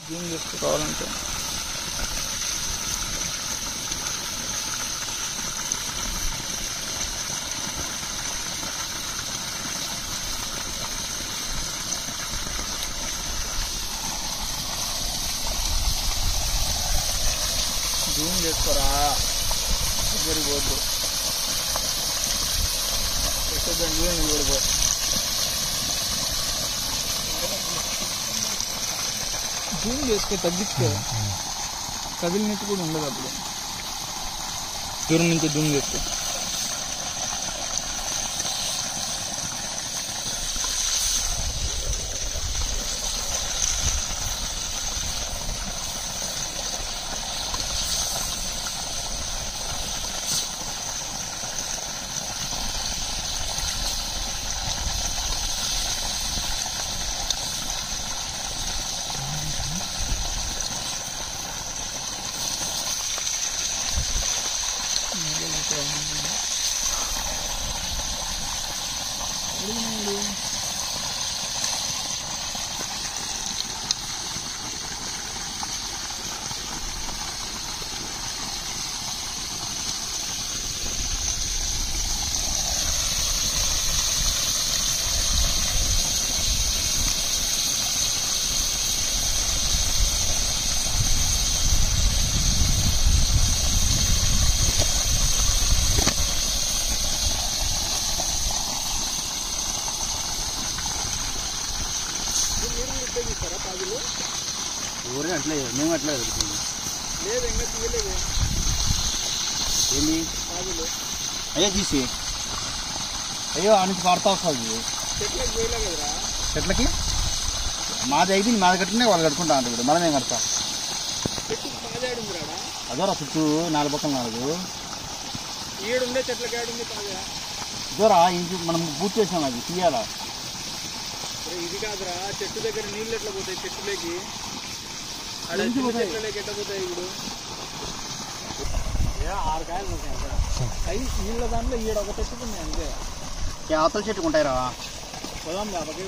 Zoom చేసుకోవాలంటే Zoom చేసుకోరా దగ్గరికి పోద్దు ఎక్కడ జూమ్ చూడబో జూమ్ చేసుకో తగ్గించుకో కదిలినట్టు కూడా ఉండదు అప్పుడు దూరం నుంచి జూమ్ చేసుకో ఊరే అట్లే మేము అట్లే దొరుకుతుంది లేదు ఇంకా తీయలేదు ఏంది పాదులు అయ్యో తీసి అయ్యో ఆ నుంచి పడతా వస్తుంది చెట్లకు పోయలే కదరా చెట్లకి మాది అయిపోయింది మాది కట్టుకునే వాళ్ళు కట్టుకుంటా అంటే ఇప్పుడు మనం ఏం కడతా చెట్టుకు పాదాడు ఉందిరాడా అదోరా చుట్టూ నాలుగు పక్కల నాలుగు ఈడుండే చెట్లకి ఆడుంది పాదా ఇదోరా ఇంటి మనం పూర్తి చేసాం అది తీయాలా ఒరే, ఇది కాదురా చెట్టు దగ్గర నీళ్ళు ఎట్లా పోతాయి చెట్టులోకి ఆడ ఎందుకు చిన్న పోతాయి? చెట్లలోకి ఎట్లా పోతాయి ఇప్పుడు ఆరు కాయలు అవి నీళ్ళ దాంట్లో ఈడ ఒక చెట్టుకు ఉన్నాయి అంతే అవతల చెట్టుకు ఉంటాయిరా పోదాం బాబాకి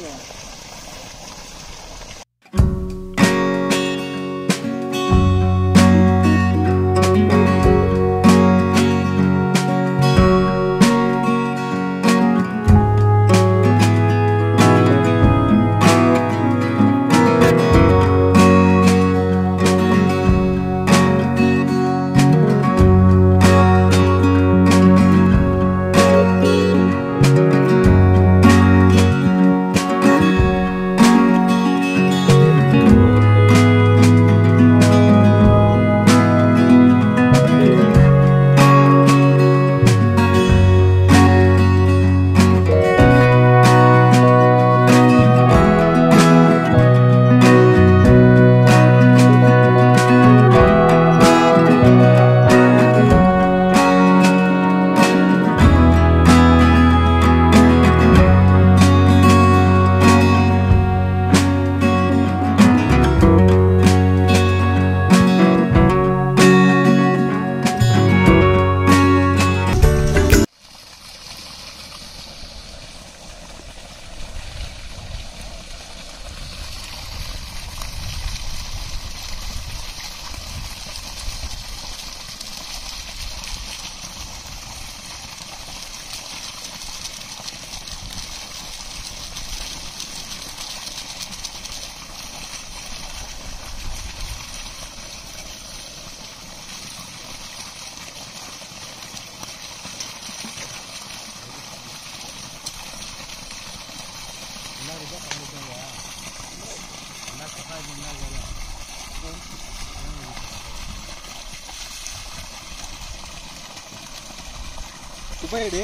ఉపయోగడి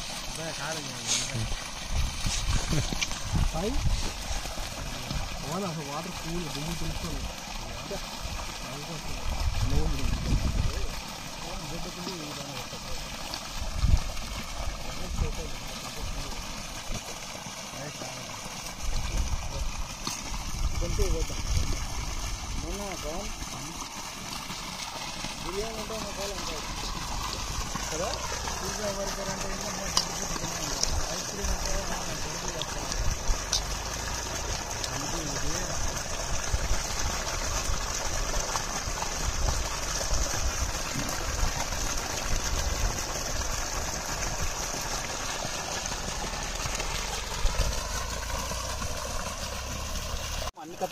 వాటర్ కూల్ దుమ్ము తెలుసుకోవాలి బిర్యానీ అంటే నా కాలం అంటాడు కదా పిజ్జా బర్గర్ అంటే ఇంకా మా ఐస్ క్రీమ్ అంటే మా గొంతు చేస్తాడు అందుకే ఇది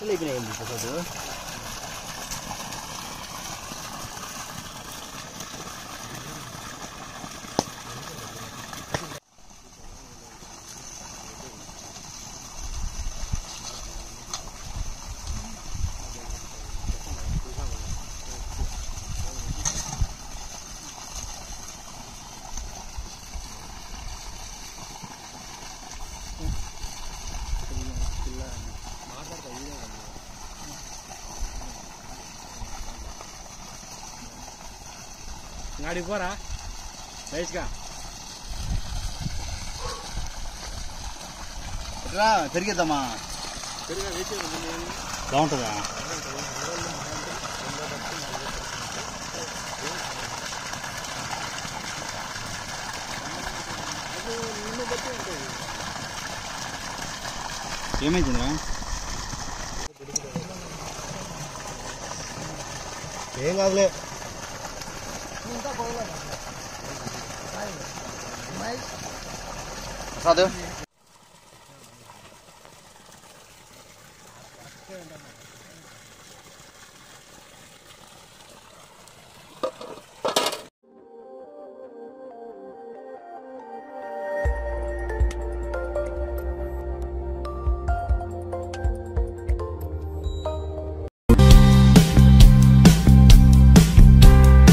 బట్టలు అయిపోయినాయి ప్రసాద్ గాడికి పోరా రైస్గా ఎట్లా పెరిగిద్దామా పెరిగా వేసి బాగుంటుందా అది నిన్ను బట్టి ఉంటుంది ఏమైందిరా ఏం కాదులే ఇంకా పోగలేదు ప్రసాద్